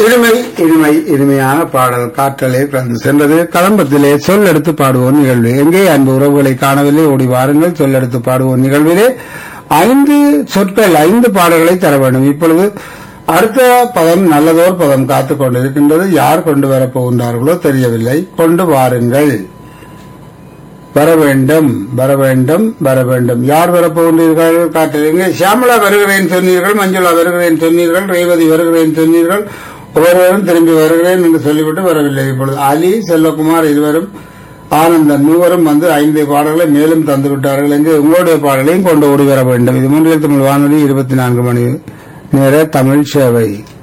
இனிமை இனிமை இனிமையான பாடல் காற்றலே கலந்து சென்றது கலம்பத்திலே சொல் எடுத்து பாடுவோம் நிகழ்வு எங்கே அன்பு உறவுகளை காணவில்லை ஓடி வாருங்கள் சொல் எடுத்து பாடுவோம் நிகழ்விலே ஐந்து சொற்கள் ஐந்து பாடல்களை தர வேண்டும் இப்பொழுது அடுத்த பதம் நல்லதோர் பதம் காத்துக் கொண்டிருக்கின்றது யார் கொண்டு வரப் போகின்றார்களோ தெரியவில்லை கொண்டு வாருங்கள் வர வேண்டும் வர வேண்டும் வர வேண்டும் யார் வரப்போகின்றீர்கள் காட்டுறீங்க சியாமலா வருகிறேன் சொன்னீர்கள் மஞ்சுளா வருகிறேன் சொன்னீர்கள் ரேவதி வருகிறேன் சொன்னீர்கள் ஒவ்வொருவரும் திரும்பி வருகிறேன் என்று சொல்லிவிட்டு வரவில்லை இப்பொழுது அலி செல்வகுமார் இருவரும் ஆனந்தன் மூவரும் வந்து ஐந்து பாடல்களை மேலும் தந்து விட்டார்கள் என்று உங்களுடைய பாடலையும் கொண்டு ஓடி வர வேண்டும் இது மூன்றில் தமிழ் வானொலி இருபத்தி நான்கு மணி நேர தமிழ் சேவை